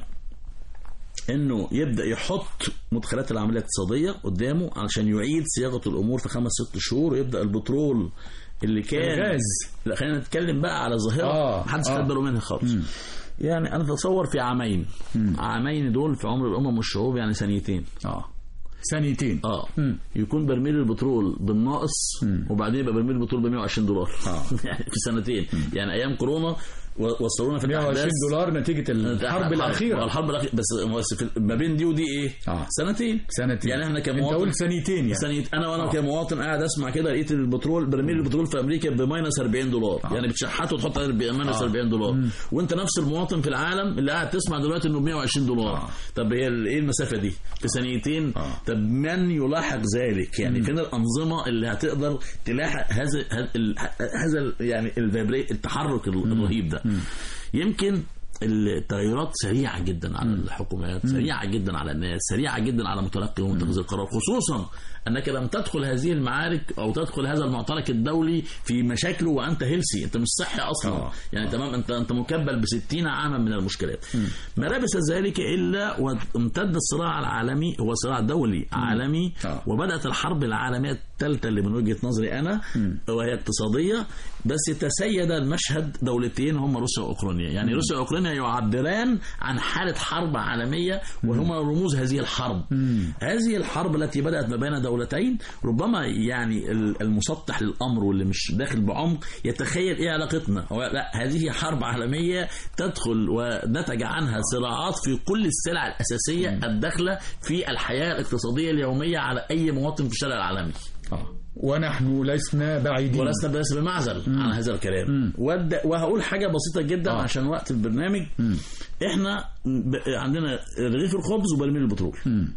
انه يبدا يحط مدخلات العمليه الاقتصاديه قدامه علشان يعيد صياغه الامور في خمس ست شهور ويبدا البترول اللي كان الغاز. لا خلينا نتكلم بقى على ظاهره آه، محدش آه. خد باله منها خالص يعني انا اتصور في عامين عامين دول في عمر الامم والشعوب يعني ثانيتين اه ثانيتين اه مم. يكون برميل البترول بالناقص وبعدين يبقى برميل البترول ب 120 دولار آه. يعني في سنتين يعني ايام كورونا و- وصلونا في 120 الأحداث دولار نتيجة الحرب الأخيرة الحرب الاخيره بس بس في ما بين دي ودي ايه؟ آه. سنتين سنتين يعني احنا انت كمواطن قلت ثانيتين يعني سنة انا وانا آه. كمواطن قاعد اسمع كده لقيت البترول برميل البترول في امريكا بماينس 40 دولار آه. يعني بتشحته وتحط عليه بماينس آه. 40 دولار وانت نفس المواطن في العالم اللي قاعد تسمع دلوقتي انه ب 120 دولار آه. طب هي ال- ايه المسافه دي في ثانيتين آه. طب من يلاحق ذلك يعني فين الانظمه اللي هتقدر تلاحق هذا هذا ال- هذا ال- يعني الفيبري التحرك ال- الرهيب ده يمكن التغيرات سريعة جدا على الحكومات سريعة جدا على الناس سريعة جدا على متلقي ومتخذ القرار خصوصا أنك لم تدخل هذه المعارك أو تدخل هذا المعترك الدولي في مشاكله وأنت هيلسي أنت مش صحي أصلا آه. يعني تمام أنت أنت مكبل بستين عاما من المشكلات ما لبس ذلك إلا وامتد الصراع العالمي هو صراع دولي عالمي آه. وبدأت الحرب العالمية الثالثة اللي من وجهة نظري أنا وهي اقتصادية بس تسيد المشهد دولتين هم روسيا وأوكرانيا يعني روسيا وأوكرانيا يعبران عن حالة حرب عالمية وهما رموز هذه الحرب هذه الحرب التي بدأت ما بين دولتين ربما يعني ال- المسطح للأمر واللي مش داخل بعمق يتخيل إيه علاقتنا هو لا هذه حرب عالمية تدخل ونتج عنها صراعات في كل السلع الأساسية الداخلة في الحياة الاقتصادية اليومية على أي مواطن في الشارع العالمي آه. ونحن لسنا بعيدين ولسنا بس بمعزل عن هذا الكلام ود- وهقول حاجه بسيطه جدا آه. عشان وقت البرنامج احنا ب- عندنا رغيف الخبز وبرميل البترول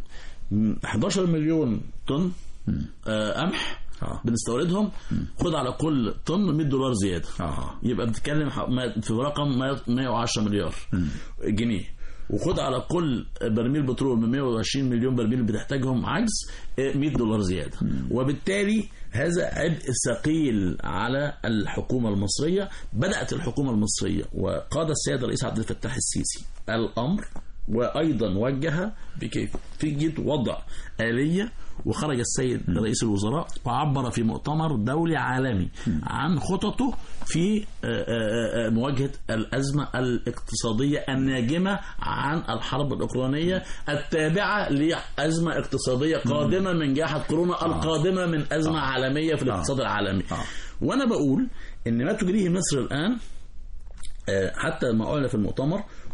م- 11 مليون طن آه، قمح آه. بنستوردهم خد على كل طن 100 دولار زياده آه. يبقى بتتكلم ح- ما- في رقم ما- 110 مليار جنيه وخد على كل برميل بترول من 120 مليون برميل بتحتاجهم عجز آه، 100 دولار زياده وبالتالي هذا عبء ثقيل على الحكومه المصريه بدات الحكومه المصريه وقاد السيد الرئيس عبد الفتاح السيسي الامر وايضا وجه بكيفيه وضع اليه وخرج السيد رئيس الوزراء وعبر في مؤتمر دولي عالمي عن خططه في آه، آه، آه، مواجهه الازمه الاقتصاديه الناجمه عن الحرب الاوكرانيه التابعه لازمه اقتصاديه قادمه من جائحه كورونا القادمه من ازمه عالميه في الاقتصاد العالمي وانا بقول ان ما تجريه مصر الان آه، حتى ما أعلن في المؤتمر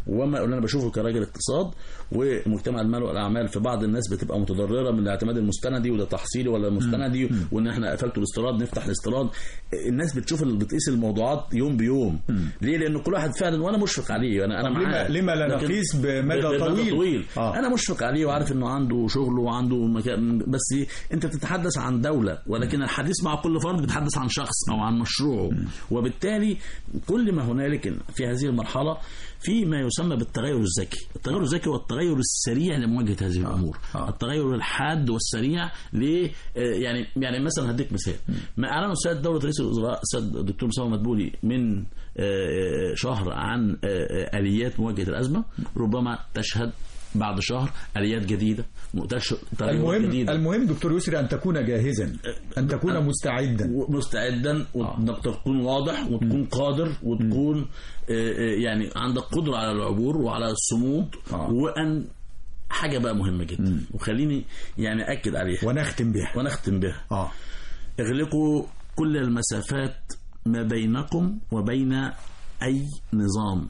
وما اللي انا بشوفه كراجل اقتصاد ومجتمع المال والاعمال في بعض الناس بتبقى متضرره من الاعتماد المستندي وده تحصيلي ولا مستندي وان احنا قفلتوا الاستيراد نفتح الاستيراد الناس بتشوف بتقيس الموضوعات يوم بيوم ليه لان كل واحد فعلا وانا مشفق عليه انا انا طب لما- معاه لما لا لكن- نقيس بمدى طويل؟ طويل آه. انا مشفق عليه وعارف انه عنده شغل وعنده مكان بس انت بتتحدث عن دوله ولكن الحديث مع كل فرد بيتحدث عن شخص او عن مشروعه وبالتالي كل ما هنالك في هذه المرحله في ما يسمى بالتغير الذكي التغير الذكي هو التغير السريع لمواجهه هذه الامور آه. التغير الحاد والسريع ل يعني يعني مثلا هديك مثال ما اعلنه السيد دوله رئيس الوزراء السيد الدكتور مصطفى مدبولي من آه، شهر عن آه، آه، اليات مواجهه الازمه ربما تشهد بعد شهر اليات جديده تشهد تغيرات المهم جديده المهم دكتور يسري ان تكون جاهزا ان تكون مستعدا مستعدا وانك تكون واضح وتكون قادر وتكون آه، آه، يعني عندك قدره على العبور وعلى الصمود آه. وان حاجه بقى مهمه جدا وخليني يعني اكد عليها ونختم بها ونختم بها اه اغلقوا كل المسافات ما بينكم وبين أي نظام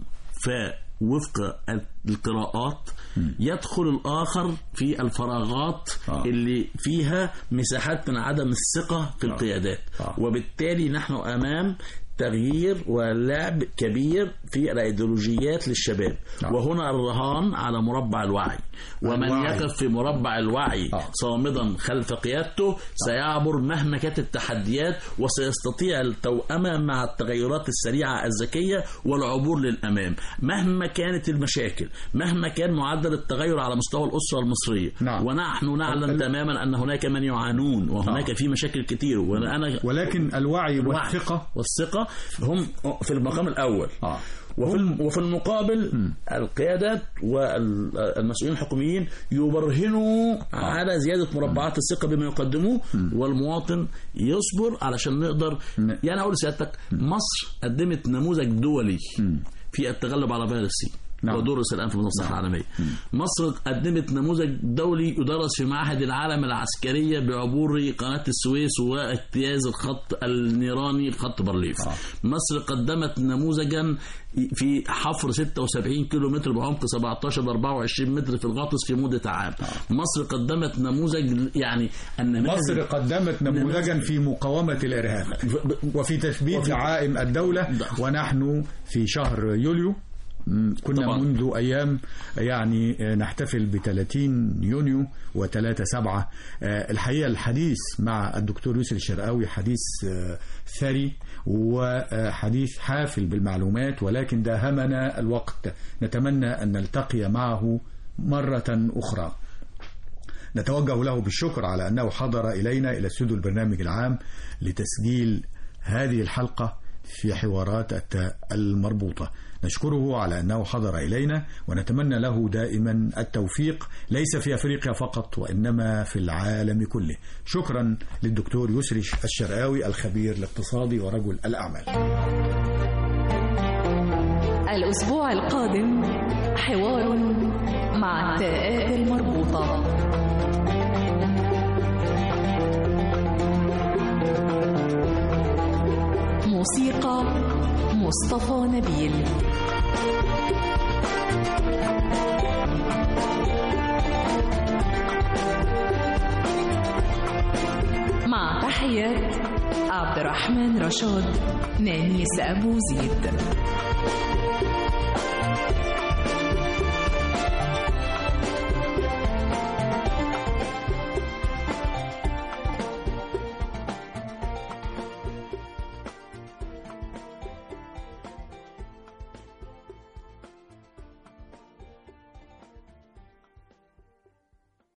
فوفق القراءات يدخل الآخر في الفراغات آه. اللي فيها مساحات من عدم الثقة في القيادات آه. وبالتالي نحن أمام تغيير ولعب كبير في الايديولوجيات للشباب آه. وهنا الرهان على مربع الوعي ومن الوعي. يقف في مربع الوعي آه. صامدا خلف قيادته سيعبر مهما كانت التحديات وسيستطيع التوأمة مع التغيرات السريعة الذكية والعبور للأمام مهما كانت المشاكل مهما كان معدل التغير على مستوى الأسرة المصرية نعم. ونحن نعلم ال- تماما أن هناك من يعانون وهناك آه. في مشاكل كتير وأنا ولكن الوعي الوعي والثقه والثقة هم في المقام الأول اه وفي الم- وفي المقابل القيادات والمسؤولين الحكوميين يبرهنوا على زيادة مربعات الثقة بما يقدموه والمواطن يصبر علشان نقدر ن- يعني أقول لسيادتك مصر قدمت نموذج دولي في التغلب على فيروس سي نعم. ودرس الآن في منظمة الصحة العالمية مصر قدمت نموذج دولي يدرس في معهد العالم العسكرية بعبور قناة السويس واجتياز الخط النيراني خط بارليف آه. مصر قدمت نموذجا في حفر 76 كيلو متر بعمق 17 ل 24 متر في الغاطس في مدة عام مصر قدمت نموذج يعني النماذج مصر قدمت نموذجا في مقاومة الإرهاب وفي تثبيت وفي- دعائم الدولة ونحن في شهر يوليو م، كنا طبعاً. منذ أيام يعني آه، نحتفل ب 30 يونيو و3 سبعة آه، الحقيقة الحديث مع الدكتور يوسف الشرقاوي حديث آه، ثري وحديث حافل بالمعلومات ولكن داهمنا الوقت نتمنى أن نلتقي معه مرة أخرى نتوجه له بالشكر على أنه حضر إلينا إلى استوديو البرنامج العام لتسجيل هذه الحلقة في حوارات التاء المربوطة نشكره على أنه حضر إلينا ونتمنى له دائما التوفيق ليس في أفريقيا فقط وإنما في العالم كله شكرا للدكتور يسري الشرقاوي الخبير الاقتصادي ورجل الأعمال الأسبوع القادم حوار مع التاءات المربوطة موسيقى مصطفى نبيل مع تحيات عبد الرحمن رشاد نانيس أبو زيد